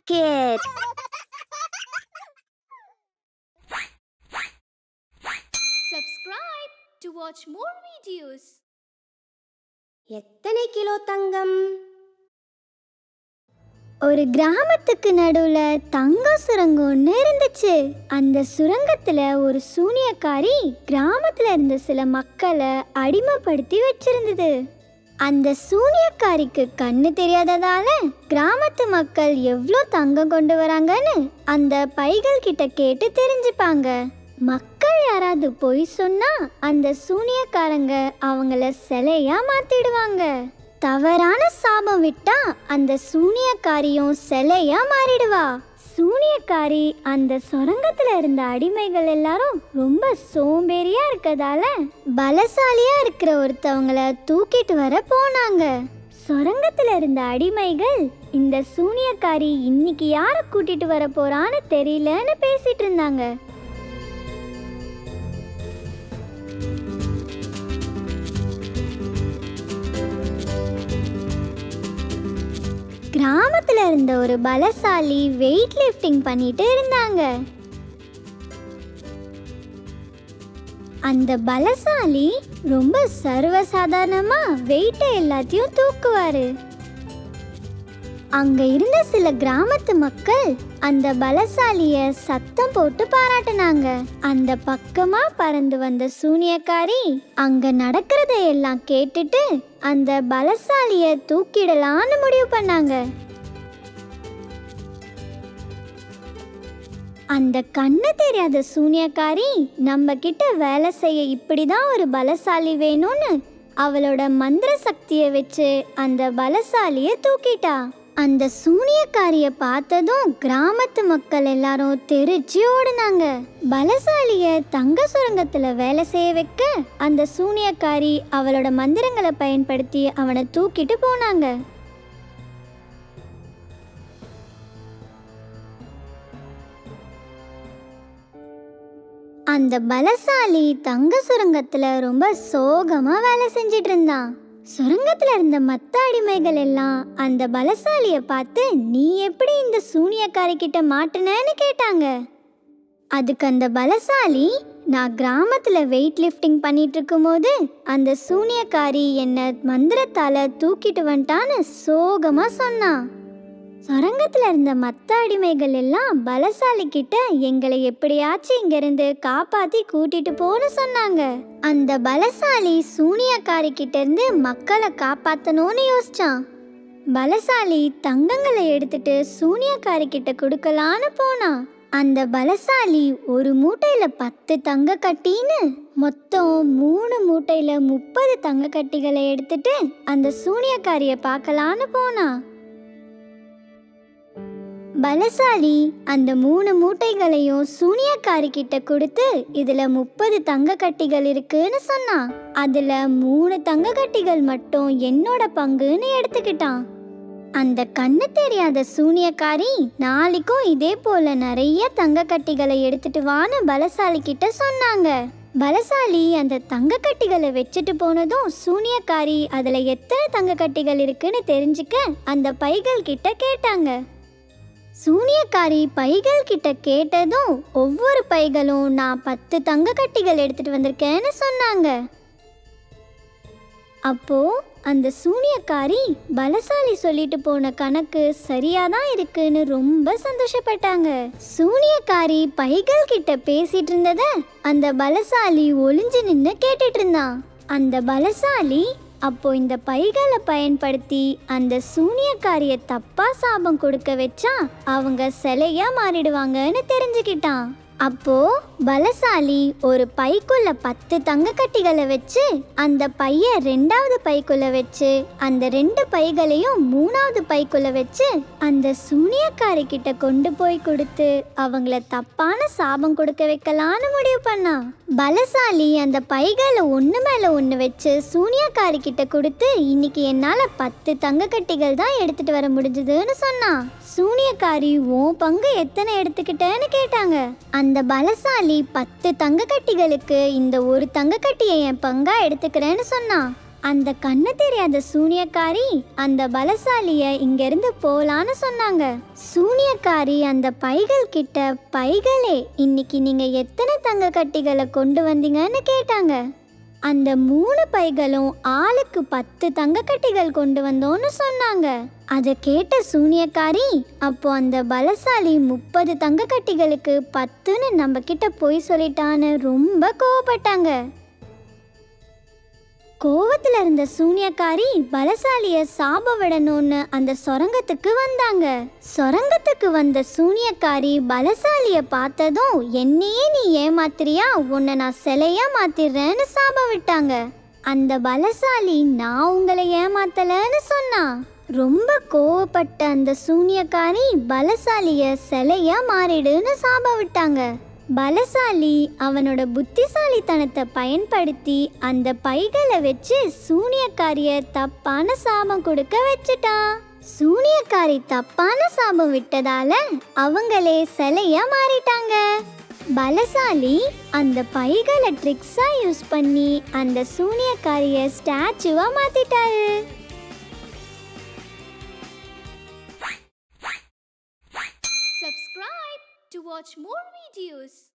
Kids. Subscribe to watch more videos. எத்தனை kilo தங்கம் ஒரு கிராமத்துக்கு நடுவில் தங்க சுரங்கம் ஒன்று இருந்துச்சு அந்த சுரங்கத்தில் ஒரு சூனியக்காரி கிராமத்தில் இருந்த சில மக்களை அடிமைப்படுத்தி வச்சிருந்தது அந்த சூனியக்காரிக்கு கண்ணு தெரியாததால கிராமத்து மக்கள் எவ்வளோ தங்கம் கொண்டு வராங்கன்னு அந்த பைகள் கிட்ட கேட்டு தெரிஞ்சுப்பாங்க மக்கள் யாராவது பொய் சொன்னா அந்த சூனியக்காரங்க அவங்கள சிலையா மாத்திடுவாங்க தவறான சாபம் விட்டா அந்த சூனியக்காரியும் சிலையா மாறிடுவா சூனியக்காரி அந்த சுரங்கத்துல இருந்த அடிமைகள் எல்லாரும் ரொம்ப சோம்பேறியா இருக்கதால பலசாலியா இருக்கிற ஒருத்தவங்கள தூக்கிட்டு வர போனாங்க சுரங்கத்துல இருந்த அடிமைகள் இந்த சூனியக்காரி இன்னைக்கு யாரை கூட்டிட்டு வர போறான்னு தெரியலன்னு பேசிட்டு இருந்தாங்க கிராமத்துல இருந்த ஒரு பலசாலி வெயிட் லிஃப்டிங் பண்ணிட்டு இருந்தாங்க அந்த பலசாலி ரொம்ப சர்வசாதாரணமா வெயிட்டை எல்லாத்தையும் தூக்குவாரு அங்க இருந்த சில கிராமத்து மக்கள் அந்த பலசாலிய சத்தம் போட்டு பாராட்டுனாங்க அந்த பக்கமா பறந்து வந்த சூனியக்காரி அங்க நடக்கிறத எல்லாம் கேட்டுட்டு அந்த பலசாலிய தூக்கிடலான்னு முடிவு பண்ணாங்க அந்த கண்ணு தெரியாத சூனியக்காரி நம்ம கிட்ட வேலை செய்ய இப்படிதான் ஒரு பலசாலி வேணும்னு அவளோட மந்திர சக்தியை வச்சு அந்த பலசாலிய தூக்கிட்டா அந்த சூனியக்காரிய பார்த்ததும் கிராமத்து மக்கள் எல்லாரும் தெரிச்சு ஓடுனாங்க பலசாலிய தங்க சுரங்கத்துல வேலை செய்ய வைக்க அந்த சூனியக்காரி அவளோட மந்திரங்களை பயன்படுத்தி அவனை தூக்கிட்டு போனாங்க அந்த பலசாலி தங்க சுரங்கத்துல ரொம்ப சோகமா வேலை செஞ்சிட்டு இருந்தான் சுரங்கத்துல இருந்த மத்த அடிமைகள் எல்லாம் அந்த பலசாலிய பார்த்து நீ எப்படி இந்த சூனியக்காரி கிட்ட மாட்டுனேன்னு கேட்டாங்க அதுக்கு அந்த பலசாலி நான் கிராமத்துல வெயிட் லிஃப்டிங் பண்ணிட்டு இருக்கும்போது அந்த சூனியக்காரி என்னை மந்திரத்தால தூக்கிட்டு வந்துட்டான்னு சோகமா சொன்னான் சுரங்கத்துல இருந்த மத்த அடிமைகள் எல்லாம் பலசாலி கிட்ட எங்களை எப்படியாச்சும் இங்கிருந்து காப்பாத்தி கூட்டிட்டு போன்னு சொன்னாங்க அந்த பலசாலி சூனியக்காரி கிட்ட இருந்து மக்களை காப்பாத்தணும்னு யோசிச்சான் பலசாலி தங்கங்களை எடுத்துட்டு சூனியக்காரி கிட்ட கொடுக்கலான்னு போனான் அந்த பலசாலி ஒரு மூட்டையில பத்து தங்க கட்டின்னு மொத்தம் மூணு மூட்டையில முப்பது தங்க கட்டிகளை எடுத்துட்டு அந்த சூனியக்காரிய பார்க்கலான்னு போனான் பலசாலி அந்த மூணு மூட்டைகளையும் சூனியக்காரி கிட்ட கொடுத்து இதுல முப்பது தங்க கட்டிகள் இருக்குன்னு சொன்னான் அதுல மூணு தங்க கட்டிகள் மட்டும் என்னோட பங்குன்னு எடுத்துக்கிட்டான் அந்த கண்ணு தெரியாத சூனியக்காரி நாளைக்கும் இதே போல நிறைய தங்க கட்டிகளை எடுத்துட்டு வான்னு பலசாலி கிட்ட சொன்னாங்க பலசாலி அந்த தங்க கட்டிகளை வச்சுட்டு போனதும் சூனியக்காரி அதுல எத்தனை தங்க கட்டிகள் இருக்குன்னு தெரிஞ்சுக்க அந்த பைகள் கிட்ட கேட்டாங்க சூனியக்காரி பைகள் கிட்ட கேட்டதும் ஒவ்வொரு பைகளும் நான் பத்து தங்க கட்டிகள் எடுத்துட்டு வந்திருக்கேன்னு சொன்னாங்க அப்போ அந்த சூனியக்காரி பலசாலி சொல்லிட்டு போன கணக்கு சரியாதான் இருக்குன்னு ரொம்ப சந்தோஷப்பட்டாங்க சூனியக்காரி பைகள் கிட்ட பேசிட்டு இருந்தத அந்த பலசாலி ஒளிஞ்சு நின்று கேட்டுட்டு இருந்தான் அந்த பலசாலி அப்போ இந்த பைகளை பயன்படுத்தி அந்த சூனியக்காரிய தப்பா சாபம் கொடுக்க வச்சா அவங்க சிலையா மாறிடுவாங்கன்னு தெரிஞ்சுக்கிட்டான் அப்போ பலசாலி ஒரு பைக்குள்ள பத்து தங்க கட்டிகளை வச்சு அந்த பைய ரெண்டாவது பைக்குள்ள வச்சு அந்த ரெண்டு பைகளையும் மூணாவது பைக்குள்ள வச்சு அந்த சூனியக்காரி கிட்ட கொண்டு போய் கொடுத்து அவங்கள தப்பான சாபம் கொடுக்க வைக்கலான்னு முடிவு பண்ணான் பலசாலி அந்த பைகளை ஒன்று மேலே ஒன்று வச்சு சூனியக்காரி கிட்ட கொடுத்து இன்னைக்கு என்னால் பத்து தங்க கட்டிகள் தான் எடுத்துட்டு வர முடிஞ்சதுன்னு சொன்னான் சூனியக்காரி உன் பங்கு எத்தனை எடுத்துக்கிட்டேன்னு கேட்டாங்க அந்த பலசாலி பத்து தங்க கட்டிகளுக்கு இந்த ஒரு தங்க கட்டியை என் பங்கா எடுத்துக்கிறேன்னு சொன்னான் அந்த கண்ணு தெரியாத சூனியக்காரி அந்த பலசாலிய இங்கிருந்து போலான்னு சொன்னாங்க சூனியக்காரி அந்த பைகள் கிட்ட பைகளே இன்னைக்கு நீங்க எத்தனை தங்க கட்டிகளை கொண்டு வந்தீங்கன்னு கேட்டாங்க அந்த மூணு பைகளும் ஆளுக்கு பத்து தங்கக்கட்டிகள் கொண்டு வந்தோன்னு சொன்னாங்க அதை கேட்ட சூனியக்காரி அப்போ அந்த பலசாலி முப்பது தங்கக்கட்டிகளுக்கு பத்துன்னு நம்ம கிட்ட பொய் சொல்லிட்டான்னு ரொம்ப கோவப்பட்டாங்க கோவத்துல இருந்த சூனியக்காரி பலசாலிய சாப விடணும்னு அந்த சொரங்கத்துக்கு வந்தாங்க சொரங்கத்துக்கு வந்த சூனியக்காரி பலசாலிய பார்த்ததும் என்னையே நீ ஏமாத்துறியா உன்னை நான் சிலையா மாத்திடுறேன்னு சாப விட்டாங்க அந்த பலசாலி நான் உங்களை ஏமாத்தலன்னு சொன்னா ரொம்ப கோவப்பட்ட அந்த சூனியக்காரி பலசாலிய சிலையா மாறிடுன்னு சாப விட்டாங்க பலசாலி அவனோட புத்திசாலித்தனத்தை பயன்படுத்தி அந்த பைகளை வச்சு சூனியக்காரிய தப்பான சாபம் கொடுக்க வச்சுட்டான் சூனியக்காரி தப்பான சாபம் விட்டதால அவங்களே சிலையா மாறிட்டாங்க பலசாலி அந்த பைகளை ட்ரிக்ஸா யூஸ் பண்ணி அந்த சூனியக்காரிய ஸ்டாச்சுவா மாத்திட்டாரு Subscribe to watch more videos.